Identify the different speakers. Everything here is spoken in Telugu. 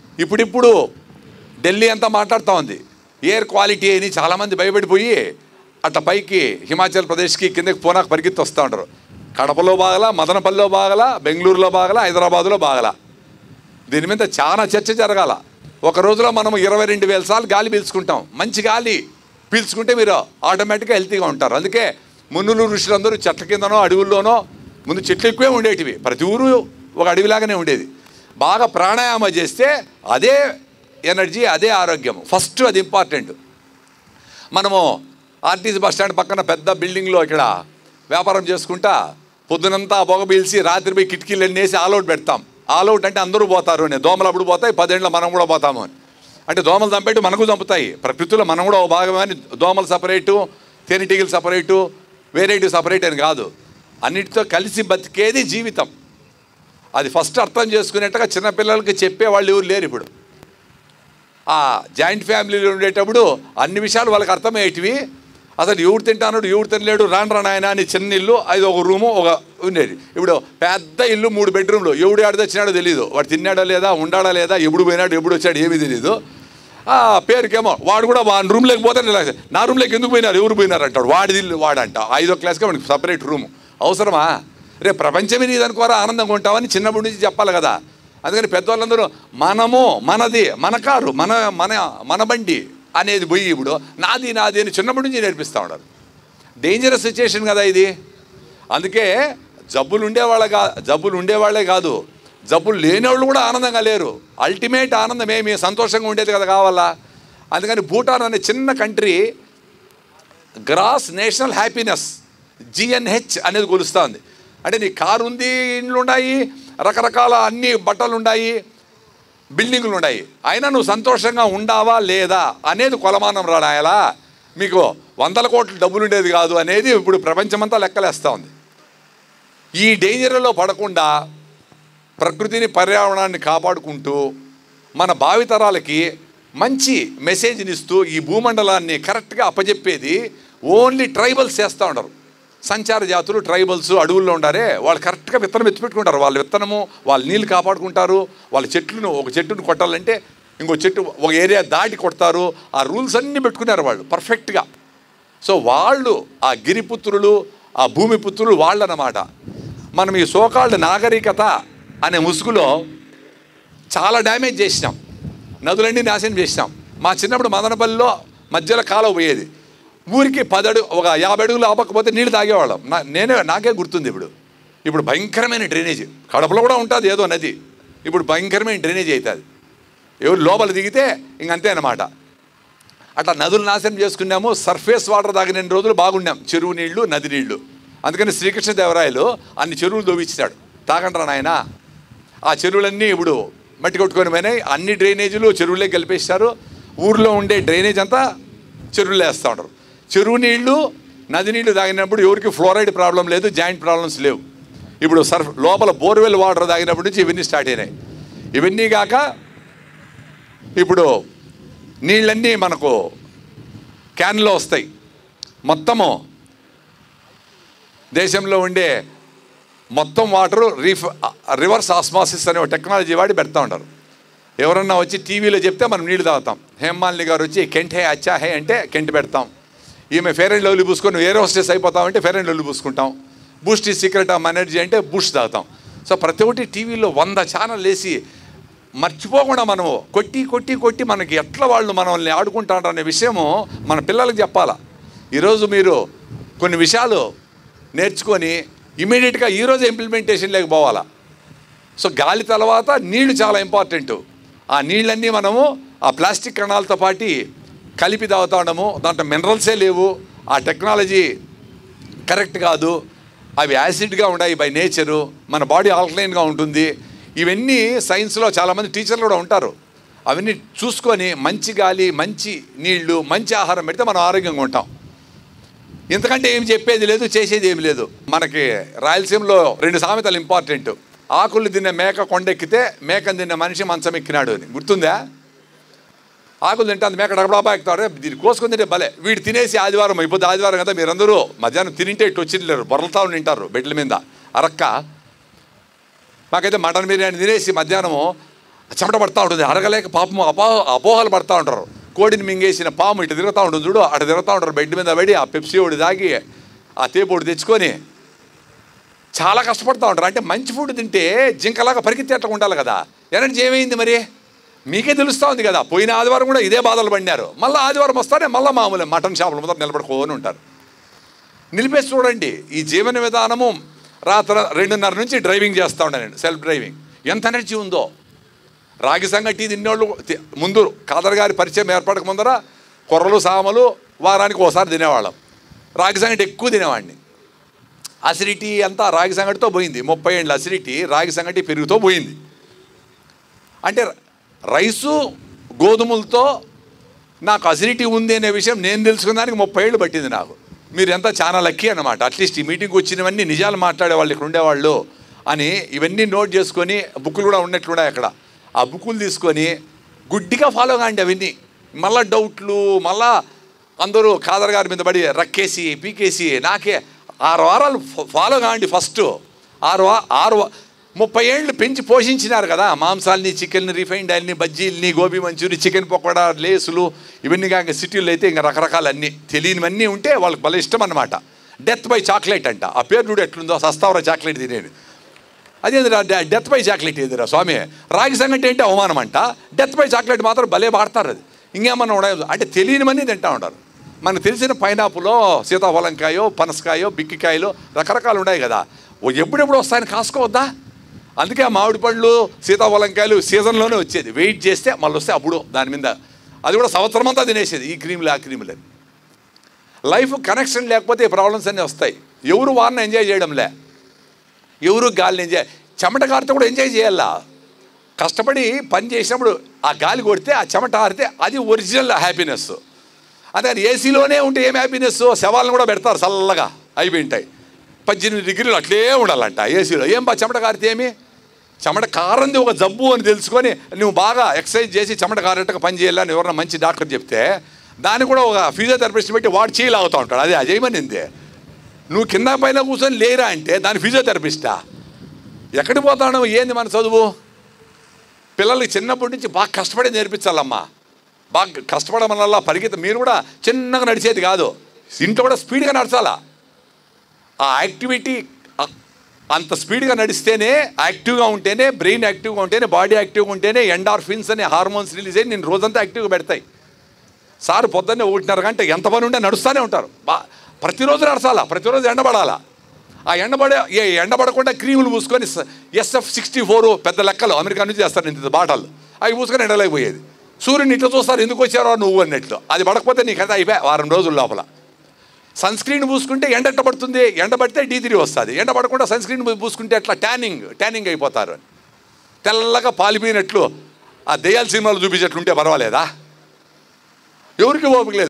Speaker 1: ఇప్పుడిప్పుడు ఢిల్లీ అంతా మాట్లాడుతూ ఉంది ఎయిర్ క్వాలిటీ అని చాలామంది భయపడిపోయి అట్లా పైకి హిమాచల్ ప్రదేశ్కి కిందకి పోనాక పరిగెత్తి వస్తూ ఉంటారు కడపలో బాగలా మదనపల్లిలో బాగలా బెంగళూరులో బాగలా హైదరాబాదులో బాగలా దీని మీద చాలా చర్చ జరగాల ఒక రోజులో మనం ఇరవై రెండు వేల సార్లు గాలి పీల్చుకుంటాం మంచి గాలి పీల్చుకుంటే మీరు ఆటోమేటిక్గా హెల్తీగా ఉంటారు అందుకే మునులు ఋషులందరూ చెట్ల కిందనో అడవుల్లోనో ముందు చెట్లు ఎక్కువే ఉండేటివి ప్రతి ఊరు ఒక అడవిలాగానే ఉండేది బాగా ప్రాణాయామ చేస్తే అదే ఎనర్జీ అదే ఆరోగ్యం ఫస్ట్ అది ఇంపార్టెంట్ మనము ఆర్టీసీ బస్ స్టాండ్ పక్కన పెద్ద బిల్డింగ్లో ఇక్కడ వ్యాపారం చేసుకుంటా పొద్దునంతా పొగ పీల్చి రాత్రి పోయి కిటికీలు అన్నీ వేసి ఆల్అవుట్ పెడతాం ఆల్అవుట్ అంటే అందరూ పోతారు అని దోమలు అప్పుడు పోతాయి పదేళ్ళ మనం కూడా పోతాము అని అంటే దోమలు చంపేట్టు మనకు చంపుతాయి ప్రకృతిలో మనం కూడా ఒక భాగమే అని దోమలు సపరేటు తేనెటీగలు సపరేటు వేరేటి సపరేట్ అని కాదు అన్నిటితో కలిసి బతికేది జీవితం అది ఫస్ట్ అర్థం చేసుకునేట్టుగా చిన్నపిల్లలకి చెప్పే వాళ్ళు ఎవరు లేరు ఇప్పుడు ఆ జాయింట్ ఫ్యామిలీలో ఉండేటప్పుడు అన్ని విషయాలు వాళ్ళకి అర్థమయ్యేటివి అసలు ఎవడు తింటాడు ఎవడు తినలేడు రాను రాను ఆయన అని చిన్న ఇల్లు అది ఒక రూము ఒక ఉండేది ఇప్పుడు పెద్ద ఇల్లు మూడు బెడ్రూమ్లు ఎవడు ఆడ తెచ్చినాడో తెలియదు వాడు తిన్నాడో లేదా ఉండాడా లేదా ఎప్పుడు పోయినాడు ఎప్పుడు వచ్చాడు ఏమీ తెలియదు ఆ పేరుకేమో వాడు కూడా వాడి రూమ్లోకి పోతే ఇలా, నా రూమ్లోకి ఎందుకు పోయినారు ఎవరు పోయినారు అంటాడు వాడిది ఇల్లు వాడంట ఐదో క్లాస్కి వాడికి సపరేట్ రూమ్ అవసరమా రేపు ప్రపంచమే నీదనుకోరా ఆనందంగా ఉంటామని చిన్నప్పటి నుంచి చెప్పాలి కదా అందుకని పెద్దవాళ్ళందరూ మనము మనది మన కారు మన మన మన బండి అనేది పోయి ఇప్పుడు నాది నాది అని చిన్నప్పటి నుంచి నేర్పిస్తూ ఉన్నారు డేంజరస్ సిచ్యుయేషన్ కదా ఇది అందుకే జబ్బులు ఉండేవాళ్ళ కా జబ్బులు ఉండేవాళ్ళే కాదు జబ్బులు లేనివాళ్ళు కూడా ఆనందంగా లేరు అల్టిమేట్ ఆనందం ఏమి సంతోషంగా ఉండేది కదా కావాలా అందుకని భూటాన్ అనే చిన్న country gross national happiness GNH అనేది కొలుస్తూ ఉంది అంటే నీ కారు ఉంది ఇండ్లు ఉన్నాయి రకరకాల అన్ని బట్టలు ఉన్నాయి బిల్డింగులు ఉన్నాయి అయినా నువ్వు సంతోషంగా ఉండావా లేదా అనేది కొలమానం రాడాయలా మీకు వందల కోట్ల డబ్బులు ఉండేది కాదు అనేది ఇప్పుడు ప్రపంచమంతా లెక్కలేస్తూ ఉంది ఈ డేంజర్లో పడకుండా ప్రకృతిని పర్యావరణాన్ని కాపాడుకుంటూ మన భావితరాలకి మంచి మెసేజ్ని ఇస్తూ ఈ భూమండలాన్ని కరెక్ట్గా అప్పజెప్పేది ఓన్లీ ట్రైబల్స్ చేస్తూ ఉంటారు సంచార జాతులు ట్రైబల్స్ అడవుల్లో ఉండారే వాళ్ళు కరెక్ట్గా విత్తనం ఎత్తిపెట్టుకుంటారు వాళ్ళ విత్తనము వాళ్ళ నీళ్ళు కాపాడుకుంటారు వాళ్ళ చెట్లను ఒక చెట్టును కొట్టాలంటే ఇంకో చెట్టు ఒక ఏరియా దాటి కొడతారు ఆ రూల్స్ అన్నీ పెట్టుకున్నారు వాళ్ళు పర్ఫెక్ట్గా సో వాళ్ళు ఆ గిరిపుత్రులు ఆ భూమిపుత్రులు వాళ్ళు అన్నమాట మనం ఈ సోకాళ్ళ నాగరికత అనే ముసుగులో చాలా డ్యామేజ్ చేసినాం నదులన్నీ నాశనం చేసినాం మా చిన్నప్పుడు మదనపల్లిలో మధ్యలో కాలువ పోయేది ఊరికి పదడు ఒక యాభై అడుగులు ఆపకపోతే నీళ్ళు తాగేవాళ్ళం నా నేనే నాకే గుర్తుంది ఇప్పుడు ఇప్పుడు భయంకరమైన డ్రైనేజ్ కడపలో కూడా ఉంటుంది ఏదో నది ఇప్పుడు భయంకరమైన డ్రైనేజ్ అవుతుంది ఎవరు లోపల దిగితే ఇంకంతే అన్నమాట అట్లా నదులు నాశనం చేసుకున్నాము సర్ఫేస్ వాటర్ తాగిన రోజులు బాగున్నాం చెరువు నీళ్లు నది నీళ్లు అందుకని శ్రీకృష్ణదేవరాయలు అన్ని చెరువులు దోవిచ్చాడు తాగండ్రా నాయన ఆ చెరువులన్నీ ఇప్పుడు మట్టి కొట్టుకొని పోయినాయి అన్ని డ్రైనేజీలు చెరువులే కలిపేస్తారు ఊర్లో ఉండే డ్రైనేజ్ అంతా చెరువులో వేస్తూ ఉంటారు చెరువు నీళ్లు నది నీళ్లు తాగినప్పుడు ఎవరికి ఫ్లోరైడ్ ప్రాబ్లం లేదు జాయింట్ ప్రాబ్లమ్స్ లేవు ఇప్పుడు సర్ఫ్ లోపల బోర్వెల్ వాటర్ తాగినప్పటి నుంచి ఇవన్నీ స్టార్ట్ అయినాయి ఇవన్నీ కాక ఇప్పుడు నీళ్ళన్నీ మనకు క్యాన్లో వస్తాయి మొత్తము దేశంలో ఉండే మొత్తం వాటరు రీఫ్ రివర్స్ ఆస్మాసిస్ అనే ఒక టెక్నాలజీ వాడి పెడతా ఉంటారు ఎవరన్నా వచ్చి టీవీలో చెప్తే మనం నీళ్ళు తాగుతాం హేమాలిని గారు వచ్చి కెంట్ హే అచ్చా హే అంటే కెంట్ పెడతాం ఈమె ఫేర్ అండ్ లవ్లీ పూసుకొని వేరే హోస్టెస్ అయిపోతామంటే ఫేర్ అండ్ లవ్లీ పూసుకుంటాం Boost is secret of energy అంటే బూస్ట్ తాగుతాం సో ప్రతి ఒక్కటి టీవీలో వంద ఛానల్ వేసి మర్చిపోకుండా మనము కొట్టి కొట్టి కొట్టి మనకి ఎట్లా వాళ్ళు మనల్ని ఆడుకుంటారు అనే విషయము మన పిల్లలకు చెప్పాలా ఈరోజు మీరు కొన్ని విషయాలు నేర్చుకొని ఇమీడియట్గా ఈరోజు ఇంప్లిమెంటేషన్ లేకపోవాలా సో గాలి తర్వాత నీళ్లు చాలా ఇంపార్టెంట్ ఆ నీళ్ళన్నీ మనము ఆ ప్లాస్టిక్ కణాలతో పాటి కలిపి తాగుతా ఉండము దాంట్లో మినరల్సే లేవు ఆ టెక్నాలజీ కరెక్ట్ కాదు అవి యాసిడ్గా ఉన్నాయి బై నేచరు మన బాడీ ఆల్కలైన్గా ఉంటుంది ఇవన్నీ సైన్స్లో చాలామంది టీచర్లు కూడా ఉంటారు అవన్నీ చూసుకొని మంచి గాలి మంచి నీళ్లు మంచి ఆహారం పెడితే మనం ఆరోగ్యంగా ఉంటాం ఇంతకంటే ఏం చెప్పేది లేదు చేసేది ఏమి లేదు మనకి రాయలసీమలో రెండు సామెతలు ఇంపార్టెంట్ ఆకులు తిన్న మేక కొండెక్కితే మేకను తిన్న మనిషి మంచం ఎక్కినాడు అని గుర్తుందా ఆకులు తింటాను మేక డబ్బా ఎక్కుతాడు దీన్ని కోసుకొని తింటే భలే వీడు తినేసి ఆదివారం అయిపోతే ఆదివారం కదా మీరందరూ మధ్యాహ్నం తినింటే ఇటు వచ్చిలేరు బొరలతా తింటారు బెడ్ల మీద అరక్క మాకైతే మటన్ బిర్యానీ తినేసి మధ్యాహ్నము చెమట పడతా ఉంటుంది అరగలేక పాపం అపో అపోహలు పడతా ఉంటారు కోడిని మింగేసిన పాము ఇటు తిరుగుతూ ఉంటుంది చూడు అటు తిరుగుతూ ఉంటారు బెడ్ మీద పడి ఆ పెప్సీ ఒకటి తాగి ఆ తేపు ఒకటి తెచ్చుకొని చాలా కష్టపడుతూ ఉంటారు అంటే మంచి ఫుడ్ తింటే జింకలాగా పరిగెత్తేట్లా ఉండాలి కదా ఎనర్జీ ఏమైంది మరి మీకే తెలుస్తూ ఉంది కదా పోయిన ఆదివారం కూడా ఇదే బాధలు పడినారు మళ్ళీ ఆదివారం వస్తానే మళ్ళీ మామూలే మటన్ షాపుల ముందర నిలబడుకోని ఉంటారు నిలిపేసి చూడండి ఈ జీవన విధానము రాత్రి రెండున్నర నుంచి డ్రైవింగ్ చేస్తూ ఉన్నాను నేను సెల్ఫ్ డ్రైవింగ్ ఎంత ఎనర్జీ ఉందో రాగి సంగటి తిన్నోళ్ళు తి- ముందు కాదర్ గారి పరిచయం ఏర్పడక ముందర కొర్రలు సామలు వారానికి ఒకసారి తినేవాళ్ళం రాగి సంగటి ఎక్కువ తినేవాడిని అసిడిటీ అంతా రాగి సంగటితో పోయింది ముప్పై ఏళ్ళ అసిడిటీ రాగి సంగటి పెరుగుతో పోయింది అంటే రైసు గోధుమలతో నాకు అసిడిటీ ఉంది అనే విషయం నేను తెలుసుకున్నానికి ముప్పై ఏళ్ళు పట్టింది నాకు మీరు ఎంత చాలా లక్కీ అన్నమాట అట్లీస్ట్ ఈ మీటింగ్కి వచ్చినవన్నీ నిజాలు మాట్లాడే వాళ్ళు ఇక్కడ ఉండేవాళ్ళు అని ఇవన్నీ నోట్ చేసుకొని బుక్కులు కూడా ఉన్నట్లున్నాయి అక్కడ ఆ బుక్కులు తీసుకొని గుడ్డిగా ఫాలో కాండి అవన్నీ మళ్ళా డౌట్లు మళ్ళా అందరూ ఖాదర్ గారి మీద పడి రక్కేసి పీకేసి నాకే ఆరు వారాలు ఫ- ఫాలో కాండి ఫస్ట్ ఆరు వా- ఆరు వా- ముప్పై ఏళ్ళు పెంచి పోషించినారు కదా మాంసాలని చికెన్ రిఫైన్డ్ ఆయిల్ని బజ్జీల్ని గోబీ మంచూరి చికెన్ పకోడా లేసులు ఇవన్నీ కాక సిటీల్లో అయితే ఇంకా రకరకాలన్నీ తెలియనివన్నీ ఉంటే వాళ్ళకి భలే ఇష్టం అనమాట డెత్ బై చాక్లెట్ అంట ఆ పేరు చూడు ఎట్లుందో సస్తావర చాక్లెట్ తినేది అదేందిరా డె- డెత్ బై చాక్లెట్ ఏదిరా స్వామి రాగి సంగటి ఏంటి అవమానం అంట డెత్ బై చాక్లెట్ మాత్రం భలే వాడతారు అది ఇంకేమన్నా ఉండదు అంటే తెలియనివన్నీ తింటా ఉంటారు మనకు తెలిసిన పైనాపులో సీతాఫలంకాయో పనసకాయో బిక్కికాయలో రకరకాలు ఉన్నాయి కదా ఓ ఎప్పుడెప్పుడు వస్తాయని కాసుకోవద్దా అందుకే ఆ మామిడి పళ్ళు సీతాఫలంకాయలు సీజన్లోనే వచ్చేది వెయిట్ చేస్తే మళ్ళీ వస్తే అప్పుడు దాని మీద అది కూడా సంవత్సరం అంతా తినేసేది ఈ క్రీములు ఆ క్రీములు అని లైఫ్ కనెక్షన్ లేకపోతే ఈ ప్రాబ్లమ్స్ అన్నీ వస్తాయి ఎవరు వారిని ఎంజాయ్ చేయడంలే ఎవరు గాలిని ఎంజాయ్ చెమట కారితే కూడా ఎంజాయ్ చేయాలా కష్టపడి పని చేసినప్పుడు ఆ గాలి కొడితే ఆ చెమట ఆరితే అది ఒరిజినల్ హ్యాపీనెస్ అదే ఏసీలోనే ఉంటే ఏం హ్యాపీనెస్ శవాలను కూడా పెడతారు చల్లగా అయిపోయి ఉంటాయి పద్దెనిమిది డిగ్రీలు అట్లే ఉండాలంట ఏసీలో ఏం బా చెమట కారితే ఏమి చెమట కారంది ఒక జబ్బు అని తెలుసుకొని నువ్వు బాగా ఎక్సర్సైజ్ చేసి చెమట కారేట్టుగా పని చేయాలని ఎవరన్నా మంచి డాక్టర్ చెప్తే దాన్ని కూడా ఒక ఫిజియోథెరపిస్ట్ పెట్టి వాడు చేయలాగుతూ ఉంటాడు అదే అజయమనింది నువ్వు కింద పైన కూర్చొని లేరా అంటే దాని ఫిజియోథెరపిస్టా ఎక్కడికి పోతాడు ఏంది మన చదువు పిల్లలకి చిన్నప్పటి నుంచి బాగా కష్టపడి నేర్పించాలమ్మా బాగా కష్టపడడం వల్ల పరిగెత్త మీరు కూడా చిన్నగా నడిచేది కాదు ఇంట్లో కూడా స్పీడ్గా నడచాలా ఆ యాక్టివిటీ అ- అంత స్పీడ్గా నడిస్తేనే యాక్టివ్గా ఉంటేనే బ్రెయిన్ యాక్టివ్గా ఉంటేనే బాడీ యాక్టివ్గా ఉంటేనే ఎండార్ఫిన్స్ అనే హార్మోన్స్ రిలీజ్ అయ్యి నేను రోజంతా యాక్టివ్గా పెడతాయి సార్ పొద్దున్నే ఒకటిన్నర గంట ఎంత పని ఉంటే నడుస్తూనే ఉంటారు బా ప్రతిరోజు నడచాలా ప్రతిరోజు ఎండబడాలా ఆ ఎండబడే ఏ ఎండబడకుండా క్రీములు పూసుకొని ఎస్ఎఫ్ సిక్స్టీ ఫోర్ పెద్ద లెక్కలు అమెరికా నుంచి చేస్తారు ఇంత బాటలు అవి పూసుకొని ఎండలేకపోయేది సూర్యుని ఇట్లా చూస్తారు ఎందుకు వచ్చారో నువ్వు అన్నట్లు అది పడకపోతే నీకైతే అయిపోయా వారం రోజుల లోపల సన్ స్క్రీన్ పూసుకుంటే ఎండ ఎట్ట పడుతుంది ఎండ పడితే డీ త్రీ వస్తుంది ఎండ పడకుండా సన్ స్క్రీన్ పూసుకుంటే ఎట్లా ట్యానింగ్ ట్యానింగ్ అయిపోతారు అని తెల్లగా పాలిపోయినట్లు ఆ దెయ్యాల సినిమాలు చూపించేట్లుంటే పర్వాలేదా ఎవరికి ఓపిక లేదు